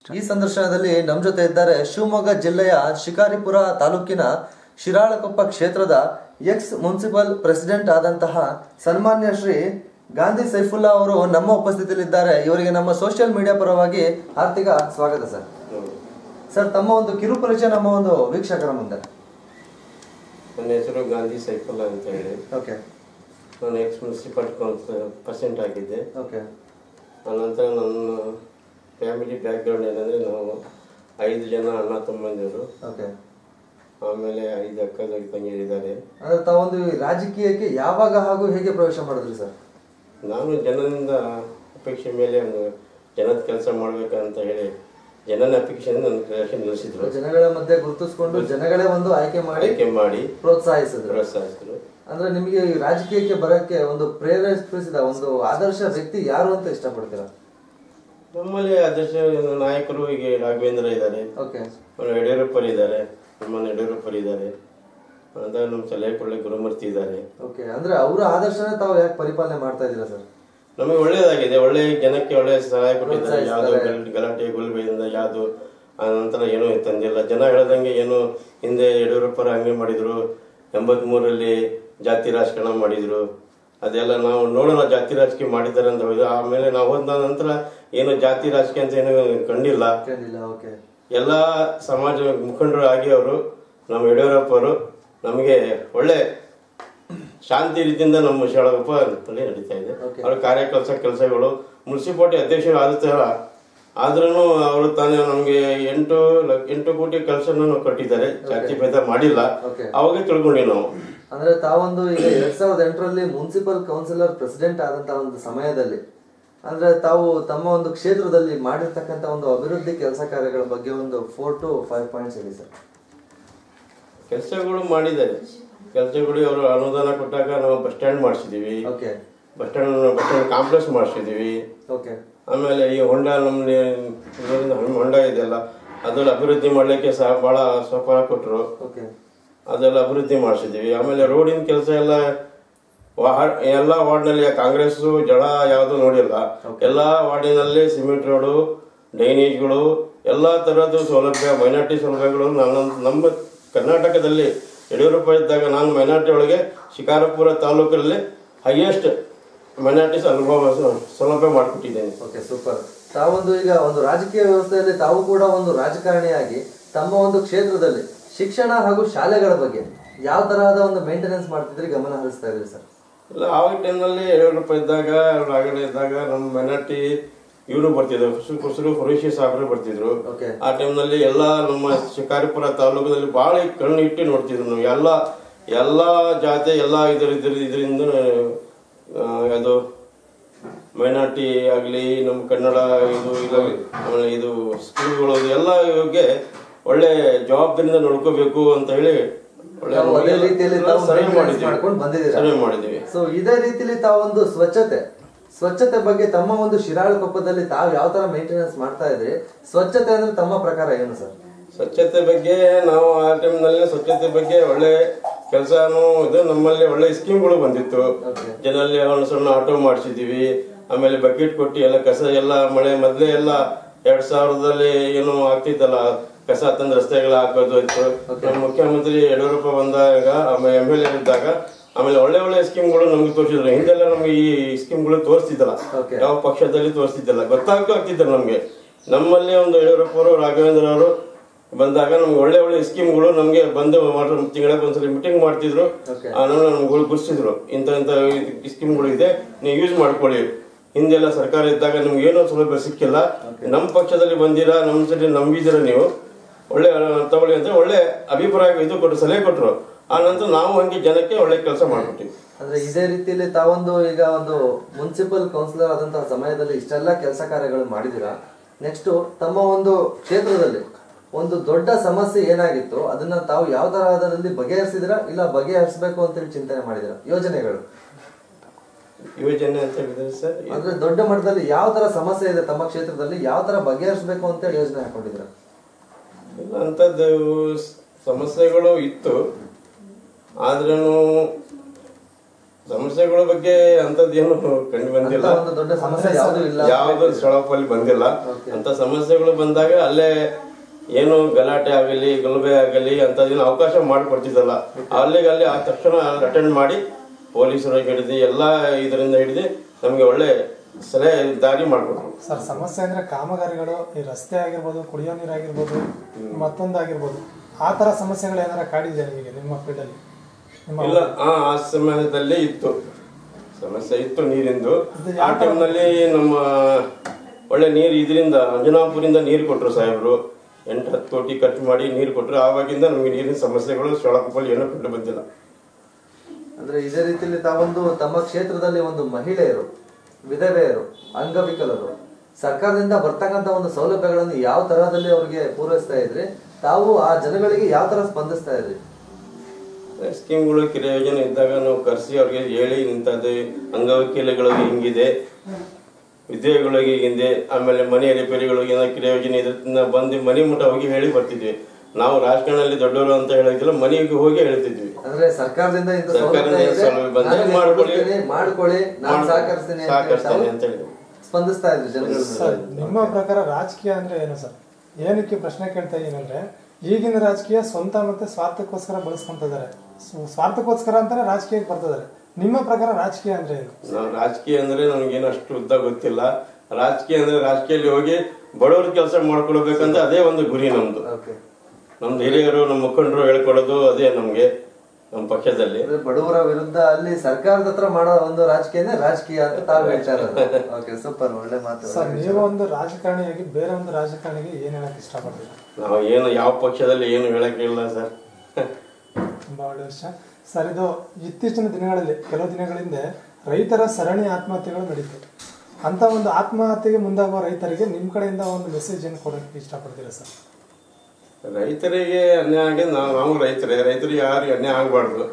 ಈ ಸಂದರ್ಶನದಲ್ಲಿ ನಮ್ಮ ಜೊತೆ ಇದ್ದಾರೆ ಶಿವಮೊಗ್ಗ ಜಿಲ್ಲೆಯ ಶಿಕಾರಿಪುರ ತಾಲೂಕಿನ ಶಿರಾಳಕೊಪ್ಪ ಕ್ಷೇತ್ರದ ಎಕ್ಸ್ ಮುನ್ಸಿಪಲ್ ಪ್ರೆಸಿಡೆಂಟ್ ಆದಂತಹ ಸನ್ಮಾನ್ಯ ಶ್ರೀ ಗಾಂಧಿ ಸೈಫುಲ್ಲಾ ಅವರು ನಮ್ಮ ಉಪಸ್ಥಿತಿಯಲ್ಲಿದ್ದಾರೆ ಇವರಿಗೆ ನಮ್ಮ ಸೋಷಿಯಲ್ ಮೀಡಿಯಾ ಪರವಾಗಿ ಆರ್ಥಿಕ ಸ್ವಾಗತ ಸರ್ ಸರ್ ತಮ್ಮ ಒಂದು ಕಿರು ಪರಿಚಯ ನಮ್ಮ ಒಂದು ವೀಕ್ಷಕರ ಮುಂದೆ ನನ್ನ ಹೆಸರು ಗಾಂಧಿ ಸೈಫುಲ್ಲಾ ಅಂತ ಹೇಳಿ ಓಕೆ ನಾನು ಎಕ್ಸ್ ಮುನ್ಸಿಪಲ್ ಪರ್ಸೆಂಟ್ ಆಗಿದ್ದೆ ಓಕೆ ಆನಂತರ ನನ್ನ ಫ್ಯಾಮಿಲಿ ಬ್ಯಾಕ್ಗ್ರೌಂಡ್ ಏನಂದರೆ ನಾವು ಐದು ಜನ ಅಣ್ಣ ತಮ್ಮಂದಿರು ಓಕೆ ಆಮೇಲೆ ಐದು ಅಕ್ಕ ತಂಗಿಯರಿದ್ದಾರೆ ಅಂದ್ರೆ ತಾವೊಂದು ಈ ರಾಜಕೀಯಕ್ಕೆ ಯಾವಾಗ ಹಾಗೂ ಹೇಗೆ ಪ್ರವೇಶ ಮಾಡಿದ್ರಿ ಸರ್ ನಾನು ಜನರಿಂದ ಅಪೇಕ್ಷೆ ಮೇಲೆ ಒಂದು ಜನದ ಕೆಲಸ ಮಾಡ್ಬೇಕಂತ ಹೇಳಿ ಜನನ ಅಪೇಕ್ಷೆಯಿಂದ ನನ್ನ ಕ್ರಿಯೇಷನ್ ನಿಲ್ಲಿಸಿದ್ರು ಜನಗಳ ಮಧ್ಯೆ ಗುರುತಿಸ್ಕೊಂಡು ಜನಗಳೇ ಒಂದು ಆಯ್ಕೆ ಮಾಡಿ ಆಯ್ಕೆ ಮಾಡಿ ಪ್ರೋತ್ಸಾಹಿಸಿದ್ರು ಪ್ರೋತ್ಸಾಹಿಸಿದ್ರು ಅಂದ್ರೆ ನಿಮಗೆ ಈ ರಾಜಕೀಯಕ್ಕೆ ಬರಕ್ಕೆ ಒಂದು ಪ್ರೇರೇಪಿಸಿದ ಒಂದು ಆದರ್ಶ ವ್ಯಕ್ತಿ ಯಾರು ಅಂತ ಇಷ್ಟಪಡ್ತೀರಾ ನಮ್ಮಲ್ಲಿ ಆದರ್ಶ ನಾಯಕರು ಈಗ ರಾಘವೇಂದ್ರ ಇದ್ದಾರೆ ಓಕೆ ಆಮೇಲೆ ಯಡಿಯೂರಪ್ಪರು ಇದ್ದಾರೆ ನಮ್ಮ ಯಡಿಯೂರಪ್ಪರು ಇದ್ದಾರೆ ಅಂತ ನಮ್ಮ ಸಲಹೆ ಕೊಳ್ಳೆ ಗುರುಮೂರ್ತಿ ಇದ್ದಾರೆ ಓಕೆ ಅಂದ್ರೆ ಅವರ ಆದರ್ಶನೇ ತಾವು ಯಾಕೆ ಪರಿಪಾಲನೆ ಮಾಡ್ತಾ ಇದ್ದೀರಾ ಸರ್ ನಮಗೆ ಒಳ್ಳೇದಾಗಿದೆ ಒಳ್ಳೆ ಜನಕ್ಕೆ ಒಳ್ಳೆ ಸಹಾಯ ಕೊಟ್ಟಿದ್ದಾರೆ ಯಾವ್ದು ಗಲ್- ಗಲಾಟೆ ಗುಲ್ಬೆಯಿಂದ ಯಾವ್ದು ಆ ನಂತರ ಏನೂ ತಂದಿಲ್ಲ ಜನ ಹೇಳ್ದಂಗೆ ಏನು ಹಿಂದೆ ಯಡಿಯೂರಪ್ಪರು ಹಂಗೆ ಮಾಡಿದ್ರು ಎಂಬತ್ ಮೂರಲ್ಲಿ ಜಾತಿ ರಾಜಕಾರಣ ಮಾಡಿದ್ರು ಅದೆಲ್ಲ ನಾವು ನೋಡೋಣ ಜಾತಿ ರಾಜಕೀಯ ಮಾಡಿದ್ದಾರೆ ಅಂತ ಹೋಯ್ತು ಆಮೇಲೆ ನಾವು ಹೋದ ನಂತರ ಏನು ಜಾತಿ ರಾಜಕೀಯ ಅಂತ ಏನು ಕಂಡಿಲ್ಲ ಕೇಳಿಲ್ಲ ಓಕೆ ಎಲ್ಲ ಸಮಾಜ ಮುಖಂಡರು ಆಗಿ ಅವರು ನಮ್ಮ ಯಡಿಯೂರಪ್ಪ ಅವರು ನಮಗೆ ಒಳ್ಳೆ ಶಾಂತಿ ರೀತಿಯಿಂದ ನಮ್ಮ ಶಾಳಗಪ್ಪ ಅಲ್ಲಿ ನಡೀತಾ ಇದೆ ಅವ್ರ ಕಾರ್ಯಕೆಲಸ ಕೆಲಸಗಳು ಮುನ್ಸಿಪಾಲಿಟಿ ಅಧ್ಯಕ್ಷರು ಆದ ಆದ್ರೂ ಅವರು ತಾನೇ ನಮಗೆ ಎಂಟು ಲ- ಎಂಟು ಕೋಟಿ ಕೆಲಸನ ಕಟ್ಟಿದ್ದಾರೆ ಜಾತಿ ಭೇದ ಮಾಡಿಲ್ಲ Okay. ಅವಾಗೆ ತಿಳ್ಕೊಂಡ್ವಿ ನಾವು ಅಂದ್ರೆ ತಾವೊಂದು ಈಗ ಎರಡ್ ಸಾವಿರದ ಎಂಟರಲ್ಲಿ ಮುನ್ಸಿಪಲ್ ಕೌನ್ಸಿಲರ್ ಪ್ರೆಸಿಡೆಂಟ್ ಆದಂತ ಒಂದು ಸಮಯದಲ್ಲಿ ಅಂದ್ರೆ ತಾವು ತಮ್ಮ ಒಂದು ಕ್ಷೇತ್ರದಲ್ಲಿ ಮಾಡಿರ್ತಕ್ಕಂತ ಒಂದು ಅಭಿವೃದ್ಧಿ ಕೆಲಸ ಕಾರ್ಯಗಳ ಬಗ್ಗೆ ಒಂದು ಫೋರ್ ಟು ಫೈವ್ ಪಾಯಿಂಟ್ಸ್ ಹೇಳಿ ಸರ್ ಕೆಲಸಗಳು ಮಾಡಿದ್ದಾರೆ ಕೆಲಸಗಳು ಅವರು ಅನುದಾನ ಕೊಟ್ಟಾಗ ನಾವು ಬಸ್ ಸ್ಟ್ಯಾಂಡ್ ಮಾಡಿಸಿದೀವಿ okay bus stand bus stand complex ಮಾಡಿಸಿದೀವಿ ಓಕೆ ಆಮೇಲೆ ಈ ಹೊಂಡ ನಮ್ಮಲ್ಲಿ ಇದರಿಂದ ಹೊಂಡ ಇದೆಯಲ್ಲ ಅದೆಲ್ಲ ಅಭಿವೃದ್ಧಿ ಮಾಡಲಿಕ್ಕೆ ಸಹ ಭಾಳ ಸಹಕಾರ ಕೊಟ್ಟರು ಓಕೆ ಅದೆಲ್ಲ ಅಭಿವೃದ್ಧಿ ಮಾಡಿಸಿದ್ದೀವಿ ಆಮೇಲೆ ರೋಡಿನ ಕೆಲಸ ಎಲ್ಲ ವಾಹ- ಎಲ್ಲ ವಾರ್ಡ್ನಲ್ಲಿ ಕಾಂಗ್ರೆಸ್ ಜಳ ಯಾವುದು ನೋಡಿಲ್ಲ ಎಲ್ಲ ವಾರ್ಡಿನಲ್ಲಿ ಸಿಮೆಂಟ್ ರೋಡು ಡ್ರೈನೇಜ್ಗಳು ಎಲ್ಲ ತರಹದ ಸೌಲಭ್ಯ ಮೈನಾರಿಟಿ ಸೌಲಭ್ಯಗಳು ನನ್ನ ನಮ್ಮ ಕರ್ನಾಟಕದಲ್ಲಿ ಯಡಿಯೂರಪ್ಪ ಇದ್ದಾಗ ನಾನು ಮೈನಾರಿಟಿ ಒಳಗೆ ಶಿಕಾರಪುರ ತಾಲೂಕಲ್ಲಿ ಹೈಯೆಸ್ಟ್ ಮೈನಾರಿಟೀಸ್ ಅನುಭವ ಸೌಲಭ್ಯ ಮಾಡಿಕೊಟ್ಟಿದ್ದೇನೆ ಓಕೆ ಸೂಪರ್ ತಾವೊಂದು ಈಗ ಒಂದು ರಾಜಕೀಯ ವ್ಯವಸ್ಥೆಯಲ್ಲಿ ತಾವು ಕೂಡ ಒಂದು ರಾಜಕಾರಣಿಯಾಗಿ ತಮ್ಮ ಒಂದು ಕ್ಷೇತ್ರದಲ್ಲಿ ಶಿಕ್ಷಣ ಹಾಗೂ ಶಾಲೆಗಳ ಬಗ್ಗೆ ಯಾವ ತರಹದ ಒಂದು ಮೇಂಟೆನೆನ್ಸ್ ಮಾಡ್ತಿದ್ರಿ ಗಮನ ಹರಿಸ್ತಾ ಇದ್ರಿ ಸರ್ ಇಲ್ಲ ಆವಾಗ ಟೈಮ್ನಲ್ಲಿ ಯಡಿಯೂರಪ್ಪ ಇದ್ದಾಗ ರಾಗಡೆ ಇದ್ದಾಗ ನಮ್ಮ ಮೈನಾರಿಟಿ ಇವರು ಬರ್ತಿದ್ರು ಕುಸು ಕುಸುರು ಫುರೇಶಿ ಸಾಹೇಬ್ರು ಬರ್ತಿದ್ರು ಓಕೆ ಆ ಟೈಮ್ನಲ್ಲಿ ಎಲ್ಲ ನಮ್ಮ ಶಿಕಾರಿಪುರ ತಾಲೂಕದಲ್ಲಿ ಭಾಳ ಕಣ್ಣು ಇಟ್ಟು ನೋಡ್ತಿದ್ರು ನಾವು ಎಲ್ಲ ಎಲ್ಲ ಜಾತಿ ಎಲ್ಲ ಇದ್ರ ಇದ್ರ ಇದರಿಂದ ಅದು ಮೈನಾರಿಟಿ ಆಗಲಿ ನಮ್ಮ ಕನ್ನಡ ಇದು ಇಲ್ಲ ಆಮೇಲೆ ಇದು ಸ್ಕೂಲ್ಗಳು ಎಲ್ಲ ಇವ್ರಿಗೆ ಒಳ್ಳೆ ಜವಾಬ್ದಾರಿಯಿಂದ ನೋಡ್ಕೋಬೇಕು ಅಂತ ಹೇಳಿ ಒಳ್ಳೆ ತಾವು ಅದೇ ರೀತಿಯಲ್ಲಿ ತಾವು ಸರ್ವೆ maintenance ಮಾಡಿದ್ದೀವಿ ಮಾಡ್ಕೊಂಡು ಬಂದಿದ್ದೀರಾ ಸರ್ವೆ ಮಾಡಿದ್ದೀವಿ ಸೊ ಇದೇ ರೀತಿಲಿ ತಾವೊಂದು ಸ್ವಚ್ಛತೆ ಸ್ವಚ್ಛತೆ ಬಗ್ಗೆ ತಮ್ಮ ಒಂದು ಶಿರಾಳಕೊಪ್ಪದಲ್ಲಿ ತಾವು ಯಾವ ತರ ಮೇಂಟೆನೆನ್ಸ್ ಮಾಡ್ತಾ ಇದ್ರಿ ಸ್ವಚ್ಛತೆ ಅಂದ್ರೆ ತಮ್ಮ ಪ್ರಕಾರ ಏನು ಸರ್ ಸ್ವಚ್ಛತೆ ಬಗ್ಗೆ ನಾವು ಆ ಟೈಮ್ನಲ್ಲಿ ಸ್ವಚ್ಛತೆ ಬಗ್ಗೆ ಒಳ್ಳೆ ಕೆಲಸನೂ ಇದು ನಮ್ಮಲ್ಲಿ ಒಳ್ಳೆ ಸ್ಕೀಮ್ಗಳು ಬಂದಿತ್ತು ಜನಲ್ಲಿ ಒಂದು ಸಣ್ಣ ಆಟೋ ಮಾಡಿಸಿದೀವಿ ಆಮೇಲೆ ಬಕೆಟ್ ಕೊಟ್ಟು ಎಲ್ಲ ಕಸ ಎಲ್ಲ ಮಳೆ ಮೊದಲೇ ಎಲ್ಲ ಎರಡ್ ಸಾವಿರದಲ್ಲಿ ಏನು ಆಗ್ತಿತ್ತಲ್ಲ ಕಸ ತಂದು ರಸ್ತೆಗಳ ಹಾಕೋದು ಇತ್ತು ನಮ್ಮ ಮುಖ್ಯಮಂತ್ರಿ ಯಡಿಯೂರಪ್ಪ ಬಂದಾಗ ಆಮೇಲೆ ಎಮ್ ಎಲ್ ಎ ಇದ್ದಾಗ ಆಮೇಲೆ ಒಳ್ಳೆ ಒಳ್ಳೆ ಸ್ಕೀಮ್ಗಳು ನಮ್ಗೆ ತೋರಿಸಿದ್ರು ಹಿಂದೆಲ್ಲ ನಮ್ಗೆ ಈ ಸ್ಕೀಮ್ಗಳು ತೋರಿಸ್ತಿದ್ದಲ್ಲ Okay. ಯಾವ ಪಕ್ಷದಲ್ಲಿ ತೋರಿಸ್ತಿದ್ದಿಲ್ಲ ಗೊತ್ತಾಗ್ತೂ ಆಗ್ತಿದ್ದಿಲ್ಲ ನಮ್ಗೆ ನಮ್ಮಲ್ಲಿ ಒಂದು ಯಡಿಯೂರಪ್ಪ ಅವರು ರಾಘವೇಂದ್ರ ಅವರು ಬಂದಾಗ ನಮ್ಗೆ ಒಳ್ಳೆ ಒಳ್ಳೆ ಸ್ಕೀಮ್ಗಳು ನಮ್ಗೆ ಬಂದು ತಿಂಗಳಿಗೆ ಒಂದ್ಸಲ ಮೀಟಿಂಗ್ ಮಾಡ್ತಿದ್ರು Okay. ಆನಂತರ ನಮ್ಗೆ ಗುರ್ಸಿದ್ರು ಇಂಥ ಇಂಥ ಸ್ಕೀಮ್ಗಳು ಇದೆ ನೀವು ಯೂಸ್ ಮಾಡ್ಕೊಳ್ಳಿ ಹಿಂದೆಲ್ಲ ಸರ್ಕಾರ ಇದ್ದಾಗ ನಿಮ್ಗೆ ಏನೋ ಸೌಲಭ್ಯ ಸಿಕ್ಕಿಲ್ಲ ನಮ್ಮ ಪಕ್ಷದಲ್ಲಿ ಬಂದಿರಾ ನಮ್ಮ ಸರಿ ನಂಬಿದಿರ ನೀವು ಒಳ್ಳೆ ಆ, ತಗೊಳ್ಳಿ ಅಂತ ಒಳ್ಳೆ ಅಭಿಪ್ರಾಯ ಇದು ಕೊಟ್ಟು ಸಲಹೆ ಕೊಟ್ಟರು ಆ ನಂತರ ನಾವು ಹಂಗೆ ಜನಕ್ಕೆ ಒಳ್ಳೆ ಕೆಲಸ ಮಾಡ್ಕೊಟ್ಟಿವಿ ಅಂದ್ರೆ ಇದೇ ರೀತಿಯಲ್ಲಿ ತಾವೊಂದು ಈಗ ಒಂದು ಮುನ್ಸಿಪಲ್ ಕೌನ್ಸಿಲರ್ ಆದಂತಹ ಸಮಯದಲ್ಲಿ ಇಷ್ಟೆಲ್ಲ ಕೆಲಸ ಕಾರ್ಯಗಳು ಮಾಡಿದಿರಾ ನೆಕ್ಸ್ಟ್ ತಮ್ಮ ಒಂದು ಕ್ಷೇತ್ರದಲ್ಲಿ ಒಂದು ದೊಡ್ಡ ಸಮಸ್ಯೆ ಏನಾಗಿತ್ತು ಅದನ್ನ ತಾವು ಯಾವ ತರಹದಲ್ಲಿ ಬಗೆಹರಿಸಿದಿರಾ ಇಲ್ಲ ಬಗೆಹರಿಸಬೇಕು ಅಂತೇಳಿ ಚಿಂತನೆ ಮಾಡಿದಿರಾ ಯೋಜನೆಗಳು ಯೋಜನೆ ಅಂತ ಹೇಳಿದ್ರೆ ಸರ್ ಅಂದ್ರೆ ದೊಡ್ಡ ಮಟ್ಟದಲ್ಲಿ ಯಾವ ತರ ಸಮಸ್ಯೆ ಇದೆ ತಮ್ಮ ಕ್ಷೇತ್ರದಲ್ಲಿ ಯಾವ ತರ ಬಗೆಹರಿಸಬೇಕು ಅಂತೇಳಿ ಯೋಜನೆ ಹಾಕೊಂಡಿದ್ದೀರಾ ಇಲ್ಲ ಅಂಥದ್ದು ಸಮಸ್ಯೆಗಳು ಇತ್ತು ಆದ್ರೂ ಸಮಸ್ಯೆಗಳ ಬಗ್ಗೆ ಅಂತದ್ದೇನು ಕಂಡು ಬಂದಿಲ್ಲ ಅಂತ ಒಂದು ದೊಡ್ಡ ಸಮಸ್ಯೆ ಯಾವುದು ಇಲ್ಲ ಯಾವ್ದು ಸ್ಥಳಪಲ್ಲಿ ಬಂದಿಲ್ಲ ಅಂತ ಸಮಸ್ಯೆಗಳು ಬಂದಾಗ ಅಲ್ಲೇ ಏನು ಗಲಾಟೆ ಆಗಲಿ ಗಲಭೆ ಆಗಲಿ ಅಂತದೇನು ಅವಕಾಶ ಮಾಡಿಕೊಡ್ತಿದ್ದಲ್ಲ ಅಲ್ಲಿಗೆ ಅಲ್ಲಿ ಆ ತಕ್ಷಣ ಅಟೆಂಡ್ ಮಾಡಿ ಪೊಲೀಸರು ಹಿಡಿದು ಎಲ್ಲ ಇದರಿಂದ ಹಿಡಿದು ನಮಗೆ ಒಳ್ಳೆ ಸಲಹೆ ದಾರಿ ಮಾಡಿಕೊಟ್ರು ಸರ್ ಸಮಸ್ಯೆ ಅಂದ್ರೆ ಕಾಮಗಾರಿಗಳು ಈ ರಸ್ತೆ ಆಗಿರ್ಬೋದು ಕುಡಿಯೋ ನೀರು ಆಗಿರ್ಬೋದು ಮತ್ತೊಂದು ಆಗಿರ್ಬೋದು ಆ ತರ ಸಮಸ್ಯೆಗಳು ಏನಾರ ಕಾಡಿದೆ ನಿಮಗೆ ನಿಮ್ಮ ಫೀಲ್ಡಲ್ಲಿ ನಿಮ್ಮ ಇಲ್ಲ ಆ ಆ ಸಮಯದಲ್ಲಿ ಇತ್ತು ಸಮಸ್ಯೆ ಇತ್ತು ನೀರಿಂದು ಆ ಟೈಮ್ನಲ್ಲಿ ನಮ್ಮ ಒಳ್ಳೆ ನೀರು ಇದರಿಂದ ಅಂಜನಾಪುರಿಂದ ನೀರು ಕೊಟ್ಟರು ಸಾಹೇಬರು ಎಂಟು ಹತ್ತು ಕೋಟಿ ಖರ್ಚು ಮಾಡಿ ನೀರು ಕೊಟ್ಟರು ಆವಾಗಿಂದ ನಮಗೆ ನೀರಿನ ಸಮಸ್ಯೆಗಳು ಶೊಳಕಪ್ಪಲ್ಲಿ ಏನೂ ಕಂಡು ಬಂದಿಲ್ಲ ಅಂದ್ರೆ ಇದೇ ರೀತಿಯಲ್ಲಿ ತಾವೊಂದು ತಮ್ಮ ಕ್ಷೇತ್ರದಲ್ಲಿ ಒಂದು ಮಹಿಳೆಯರು ವಿಧವೆಯರು ಅಂಗವಿಕಲರು ಸರ್ಕಾರದಿಂದ ಬರ್ತಕ್ಕಂತ ಒಂದು ಸೌಲಭ್ಯಗಳನ್ನು ಯಾವ ತರಹದಲ್ಲಿ ಅವ್ರಿಗೆ ಪೂರೈಸ್ತಾ ಇದ್ರಿ ತಾವು ಆ ಜನಗಳಿಗೆ ಯಾವ ತರ ಸ್ಪಂದಿಸ್ತಾ ಇದ್ರಿ ಸ್ಕೀಮ್ಗಳು ಕಿರಿಯ ಯೋಜನೆ ಇದ್ದಾಗ ನಾವು ಕರೆಸಿ ಅವ್ರಿಗೆ ಹೇಳಿ ಇಂಥದ್ದು ಅಂಗವೈಕಲ್ಯಗಳಿಗೆ ಹಿಂಗಿದೆ ವಿದ್ಯೆಗಳಿಗೆ ಹಿಂಗಿದೆ ಆಮೇಲೆ ಮನೆ ರಿಪೇರಿಗಳಿಗೆ ಏನೋ ಕಿರಿಯ ಯೋಜನೆ ಇದನ್ನ ಬಂದು ಮನೆ ಮುಟ್ಟ ಹೋಗಿ ಹೇಳಿ ಬರ್ತಿದ್ವಿ ನಾವು ರಾಜಕಾರಣದಲ್ಲಿ ದೊಡ್ಡವರು ಅಂತ ಹೇಳೋದಿಲ್ಲ ಮನೆಗೆ ಹೋಗಿ ಹೇಳ್ತಿದ್ವಿ ಅಂದ್ರೆ ಸರ್ಕಾರದಿಂದ ಇಂಥ ಸರ್ಕಾರದಿಂದ ಸೌಲಭ್ಯ ಇದೆ, ಸೌಲಭ್ಯ ಬಂದ್ರೆ ನಾನು ಮಾಡ್ಕೊಳ್ಳಿ. ಕೊಡ್ತೀನಿ, ಮಾಡ್ಕೊಳ್ಳಿ ನಾನು ಮಾಡ್- ಸಹಕರಿಸ್ತೀನಿ ಅಂತ ಸಹಕರಿಸ್ತೀನಿ ತಾವು ಅಂತ ಹೇಳಿ ಸ್ಪಂದಿಸ್ತಾ ಇದ್ರಿ ಜನಗಳ ಸರ್ ನಿಮ್ಮ ಪ್ರಕಾರ ರಾಜಕೀಯ ಅಂದ್ರೆ ಏನು ಸರ್ ಏನಕ್ಕೆ ಪ್ರಶ್ನೆ ಕೇಳ್ತಾ ಏನಂದ್ರೆ ಈಗಿನ ರಾಜಕೀಯ ಸ್ವಂತ ಮತ್ತೆ ಸ್ವಾರ್ಥಕ್ಕೋಸ್ಕರ ಬಳಸ್ಕೊಂತ ಇದಾರೆ ಸ್ವ- ಸ್ವಾರ್ಥಕ್ಕೋಸ್ಕರ ಅಂತಾನೆ ರಾಜಕೀಯಕ್ಕೆ ಬರ್ತಿದ್ದಾರೆ ನಿಮ್ಮ ಪ್ರಕಾರ ರಾಜಕೀಯ ಅಂದ್ರೆ ಏನು ನಾವು ರಾಜಕೀಯ ಅಂದ್ರೆ ನಮಗೇನು ಅಷ್ಟು ಉದ್ದ ಗೊತ್ತಿಲ್ಲ ರಾಜಕೀಯ ಅಂದ್ರೆ ರಾಜಕೀಯದಲ್ಲಿ ಹೋಗಿ ಬಡವ್ರ ಕೆಲಸ ಮಾಡ್ಕೊಳ್ಬೇಕಂತ ಅದೇ ಒಂದು ಗುರಿ ನಮ್ದು ಓಕೆ ನಮ್ದು ಹಿರಿಯರು ನಮ್ಮ ಮುಖಂಡರು ಹೇಳ್ಕೊಡೋದು ಅದೇ ನಮ್ಗೆ ನಮ್ಮ ಪಕ್ಷದಲ್ಲಿ ಅಂದ್ರೆ ಬಡವರ ವಿರುದ್ಧ ಅಲ್ಲಿ ಸರ್ಕಾರದ ಹತ್ರ ಮಾಡೋ ಒಂದು ರಾಜಕೀಯನೇ ರಾಜಕೀಯ ಅಂತ ತಾವು ಹೇಳ್ತಾ ಇರೋದು ಓಕೆ ಸೂಪರ್ ಒಳ್ಳೆ ಮಾತು ಸರ್ ನೀವು ಒಂದು ರಾಜಕಾರಣಿಯಾಗಿ ಬೇರೆ ಒಂದು ರಾಜಕಾರಣಿಗೆ ಏನ್ ಹೇಳಕ್ ಇಷ್ಟಪಡ್ತೀರಾ ನಾವು ಏನು ಯಾವ ಪಕ್ಷದಲ್ಲಿ ಏನು ಹೇಳಕ್ಕಿಲ್ಲ ಸರ್ ತುಂಬಾ ಒಳ್ಳೆ ವಿಷಯ ಸರ್ ಇದು ಇತ್ತೀಚಿನ ದಿನಗಳಲ್ಲಿ ಕೆಲವು ದಿನಗಳ ಹಿಂದೆ ರೈತರ ಸರಣಿ ಆತ್ಮಹತ್ಯೆಗಳು ನಡೀತು ಅಂತ ಒಂದು ಆತ್ಮಹತ್ಯೆಗೆ ಮುಂದಾಗುವ ರೈತರಿಗೆ ನಿಮ್ ಕಡೆಯಿಂದ ಒಂದು ಮೆಸೇಜ್ ಏನು ಕೊಡಕ್ಕೆ ಇಷ್ಟಪಡ್ತೀರಾ ಸರ್ ರೈತರಿಗೆ ಅನ್ಯಾಯ ಆಗಿ ನಾವು ನಾವು ರೈತರೇ ರೈತರಿಗೆ ಯಾರಿಗೆ ಅನ್ಯಾಯ ಆಗಬಾರ್ದು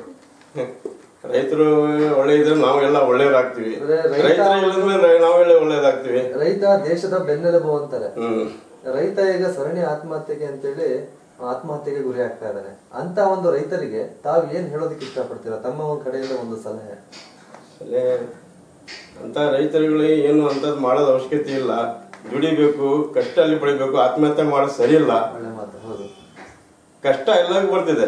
ರೈತರು ಒಳ್ಳೆ ಇದ್ರೆ ನಾವೆಲ್ಲ ಒಳ್ಳೆಯವ್ರಾಗ್ತೀವಿ ಅಂದ್ರೆ ರೈತ- ರೈತರು ಇಲ್ಲದ್ಮೇಲೆ ನಾವೆಲ್ಲ ಒಳ್ಳೇದಾಗ್ತೀವಿ ರೈತ ದೇಶದ ಬೆನ್ನೆಲುಬು ಅಂತಾರೆ ಹ್ಮ್ ರೈತ ಈಗ ಸರಣಿ ಆತ್ಮಹತ್ಯೆಗೆ ಅಂತೇಳಿ ಆತ್ಮಹತ್ಯೆಗೆ ಗುರಿ ಆಗ್ತಾ ಇದ್ದಾನೆ ಅಂತ ಒಂದು ರೈತರಿಗೆ ತಾವು ಏನ್ ಹೇಳೋದಕ್ಕೆ ಇಷ್ಟಪಡ್ತೀರಾ ತಮ್ಮ ಒಂದು ಕಡೆಯಿಂದ ಒಂದು ಸಲಹೆ ಅಲ್ಲೇ ಅಂತ ರೈತರುಗಳಿಗೆ ಏನು ಅಂತದ್ ಮಾಡೋದು ಅವಶ್ಯಕತೆ ಇಲ್ಲ ದುಡಿಬೇಕು ಕಷ್ಟ ಅಲ್ಲಿ ಪಡಿಬೇಕು ಆತ್ಮಹತ್ಯೆ ಮಾಡೋದು ಸರಿ ಇಲ್ಲ ಒಳ್ಳೆ ಮಾತು ಹೌದು ಕಷ್ಟ ಎಲ್ಲರಿಗೂ ಬರ್ತಿದೆ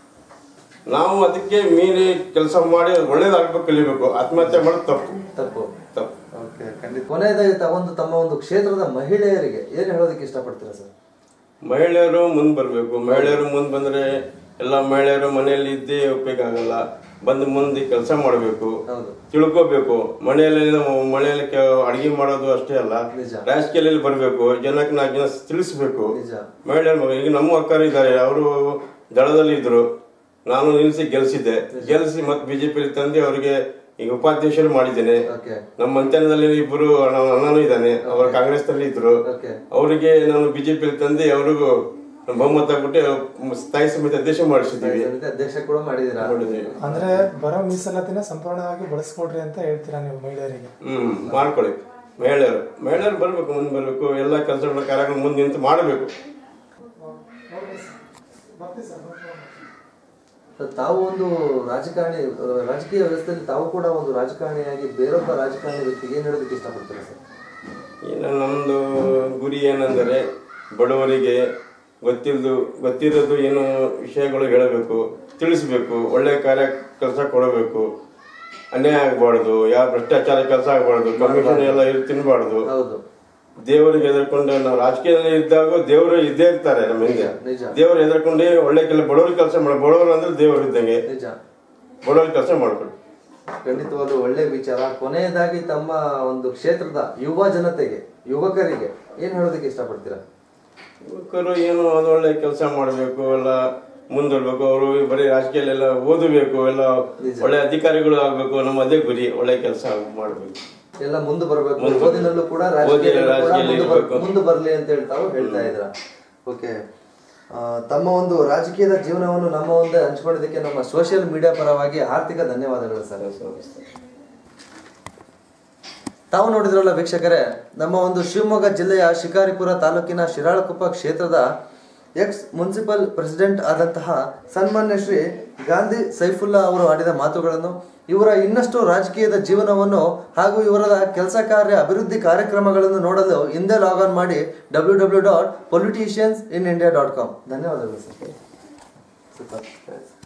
ನಾವು ಅದಕ್ಕೆ ಮೀರಿ ಕೆಲಸ ಮಾಡಿ ಒಳ್ಳೇದಾಗ್ಬೇಕು ಕಲಿಬೇಕು ಆತ್ಮಹತ್ಯೆ ಮಾಡೋದು ತಪ್ಪು ತಪ್ಪು ತಪ್ಪು ಓಕೆ ಖಂಡಿತ ಕೊನೆಯದಾಗಿ ತಾವೊಂದು ತಮ್ಮ ಒಂದು ಕ್ಷೇತ್ರದ ಮಹಿಳೆಯರಿಗೆ ಏನ್ ಹೇಳೋದಕ್ಕೆ ಇಷ್ಟಪಡ್ತೀರಾ ಸರ್ ಮಹಿಳೆಯರು ಮುಂದ್ ಬರ್ಬೇಕು ಮಹಿಳೆಯರು ಮುಂದ್ ಬಂದ್ರೆ ಎಲ್ಲ ಮಹಿಳೆಯರು ಮನೆಯಲ್ಲಿ ಇದ್ದೇ ಒಪ್ಬೇಕಾಗಲ್ಲ ಬಂದು ಮುಂದೆ ಕೆಲಸ ಮಾಡಬೇಕು ಹೌದು ತಿಳ್ಕೋಬೇಕು ಮನೆಯಲ್ಲಿ ನಾವು ಮನೆಯಲ್ಲಿ ಅಡಿಗೆ ಮಾಡೋದು ಅಷ್ಟೇ ಅಲ್ಲ ನಿಜ. ರಾಜಕೀಯದಲ್ಲಿ ಬರಬೇಕು ಜನಕ್ಕೆ ನಾಲ್ಕು ಜನ ತಿಳಿಸ್ಬೇಕು ನಿಜ ಮಹಿಳೆಯರ ಮಗ ಈಗ ನಮ್ಮ ಅಕ್ಕರು ಇದ್ದಾರೆ ಅವರು ದಳದಲ್ಲಿ ಇದ್ರು ನಾನು ನಿಲ್ಲಿಸಿ ಗೆಲ್ಸಿದ್ದೆ ಗೆಲ್ಸಿ ಮತ್ತೆ ಬಿಜೆಪಿ ತಂದು ಅವರಿಗೆ ಈಗ ಉಪಾಧ್ಯಕ್ಷರು ಮಾಡಿದ್ದೇನೆ ಓಕೆ ನಮ್ಮ ಮಂತ್ಯಾನದಲ್ಲಿ ಇಬ್ಬರು ಅಣ್ಣ- ಅಣ್ಣನೂ ಇದ್ದಾನೆ ಅವರು ಕಾಂಗ್ರೆಸ್ ನಲ್ಲಿ ಇದ್ರು ಓಕೆ ಅವರಿಗೆ ನಾನು ಬಿಜೆಪಿ ತಂದು ಅವ್ರಿಗೂ ಬಹುಮತ ಕೊಟ್ಟು ಸ್ಥಾಯಿ ಸಮಿತಿ ಅಧ್ಯಕ್ಷ ಮಾಡಿಸಿದ್ದೀವಿ ಸಮಿತಿ ಅಧ್ಯಕ್ಷ ಕೂಡ ಮಾಡಿದೀರಾ ಮಾಡಿದ್ವಿ ಅಂದ್ರೆ ಬರೋ ಮೀಸಲಾತಿನ ಸಂಪೂರ್ಣವಾಗಿ ಬಳಸ್ಕೊಡ್ರಿ ಅಂತ ಹೇಳ್ತೀರಾ ನೀವು ಮಹಿಳೆಯರಿಗೆ ಹ್ಮ್ ಮಾಡ್ಕೊಳ್ಳಿ ಮಹಿಳೆಯರು ಮಹಿಳೆಯರು ಬರ್ಬೇಕು ಮುಂದೆ ಬರ್ಬೇಕು ಎಲ್ಲ ಕೆಲಸಗಳ ಕಾರ್ಯಗಳು ಮುಂದೆ ನಿಂತು ಮಾಡಬೇಕು ಸರ್, ತಾವು ಒಂದು ರಾಜಕಾರಣಿ ಆ, ರಾಜಕೀಯ ವ್ಯವಸ್ಥೆಯಲ್ಲಿ ತಾವು ಕೂಡ ಒಂದು ರಾಜಕಾರಣಿಯಾಗಿ ಬೇರೊಬ್ಬ ರಾಜಕಾರಣಿ ವ್ಯಕ್ತಿಗೆ ಏನ್ ಹೇಳೋದಕ್ಕೆ ಇಷ್ಟಪಡ್ತೀರಾ ಸರ್ ಇನ್ನು ನಮ್ದು ಗುರಿ ಏನಂದರೆ ಬಡವರಿಗೆ ಗೊತ್ತಿಲ್ದು ಗೊತ್ತಿರೋದು ಏನು ವಿಷಯಗಳು ಹೇಳಬೇಕು ತಿಳಿಸ್ಬೇಕು ಒಳ್ಳೆ ಕಾರ್ಯ ಕೆಲಸ ಕೊಡಬೇಕು ಅನ್ಯಾಯ ಆಗಬಾರ್ದು ಯಾವ ಭ್ರಷ್ಟಾಚಾರ ಕೆಲಸ ಆಗಬಾರ್ದು ಕಮಿಷನ್ ಎಲ್ಲ ಇರ್ ತಿನ್ಬಾರ್ದು ಹೌದು ದೇವರಿಗೆ ಹೆದರ್ಕೊಂಡು ನಾವು ರಾಜಕೀಯದಲ್ಲಿ ಇದ್ದಾಗ ದೇವರು ಇದ್ದೇ ಇರ್ತಾರೆ ನಮ್ಮ ಹಿಂದೆ ನಿಜ ದೇವರು ಹೆದರ್ಕೊಂಡೆ ಒಳ್ಳೆ ಕೆಲ ಬಡವ್ರಿಗೆ ಕೆಲಸ ಮಾಡ ಬಡವರು ಅಂದ್ರೆ ದೇವರು ಇದ್ದಂಗೆ ನಿಜ ಬಡವ್ರಿಗೆ ಕೆಲಸ ಮಾಡ್ಕೊಳ್ಳಿ ಖಂಡಿತವಾಗ್ಲೂ ಒಳ್ಳೆ ವಿಚಾರ ಕೊನೆಯದಾಗಿ ತಮ್ಮ ಒಂದು ಕ್ಷೇತ್ರದ ಯುವ ಜನತೆಗೆ ಯುವಕರಿಗೆ ಏನ್ ಹೇಳೋದಕ್ಕೆ ಇಷ್ಟಪಡ್ತೀರಾ ಯುವಕರು ಏನು ಅದೊಳ್ಳೆ ಕೆಲಸ ಮಾಡಬೇಕು ಎಲ್ಲ ಮುಂದೋಡ್ಬೇಕು ಅವರು ಬರೀ ರಾಜಕೀಯಲ್ಲೆಲ್ಲ ಓದಬೇಕು ಎಲ್ಲ ಒಳ್ಳೆ ಅಧಿಕಾರಿಗಳು ಆಗ್ಬೇಕು ನಮ್ಮ ಅದೇ ಗುರಿ ಒಳ್ಳೆ ಕೆಲಸ ಮಾಡ್ಬೇಕು ಎಲ್ಲ ಮುಂದೆ ಬರಬೇಕು ಮುಂದೆ ಓದಿನಲ್ಲೂ ಕೂಡ ಓದಿ ರಾಜಕೀಯದಲ್ಲೂ ಕೂಡ ರಾಜಕೀಯದಲ್ಲಿ ಮುಂದೆ ಬರ್- ಇರ್ಬೇಕು. ಮುಂದೆ ಬರಲಿ ಅಂತ ಹೇಳಿ ತಾವು ಹೇಳ್ತಾ ಇದ್ರ ಓಕೆ ತಮ್ಮ ಒಂದು ರಾಜಕೀಯದ ಜೀವನವನ್ನು ನಮ್ಮ ಮುಂದೆ ಹಂಚ್ಕೊಂಡಿದ್ದಕ್ಕೆ ನಮ್ಮ ಸೋಷಿಯಲ್ ಮೀಡಿಯಾ ಪರವಾಗಿ ಆರ್ಥಿಕ ಧನ್ಯವಾದಗಳು ಸರ್ ತಾವು ನೋಡಿದ್ರಲ್ಲ ವೀಕ್ಷಕರೇ ನಮ್ಮ ಒಂದು ಶಿವಮೊಗ್ಗ ಜಿಲ್ಲೆಯ ಶಿಕಾರಿಪುರ ತಾಲೂಕಿನ ಶಿರಾಳಕೊಪ್ಪ ಕ್ಷೇತ್ರದ ಎಕ್ಸ್ ಮುನ್ಸಿಪಲ್ ಪ್ರೆಸಿಡೆಂಟ್ ಆದಂತಹ ಸನ್ಮಾನ್ಯ ಶ್ರೀ ಗಾಂಧಿ ಸೈಫುಲ್ಲಾ ಅವರು ಆಡಿದ ಮಾತುಗಳನ್ನು ಇವರ ಇನ್ನಷ್ಟು ರಾಜಕೀಯದ ಜೀವನವನ್ನು ಹಾಗೂ ಇವರ ಕೆಲಸ ಕಾರ್ಯ ಅಭಿವೃದ್ಧಿ ಕಾರ್ಯಕ್ರಮಗಳನ್ನು ನೋಡಲು ಹಿಂದೆ ಲಾಗ್ ಆನ್ ಮಾಡಿ W W dot politicians in India dot com ಧನ್ಯವಾದಗಳು ಸರ್ ಸೂಪರ್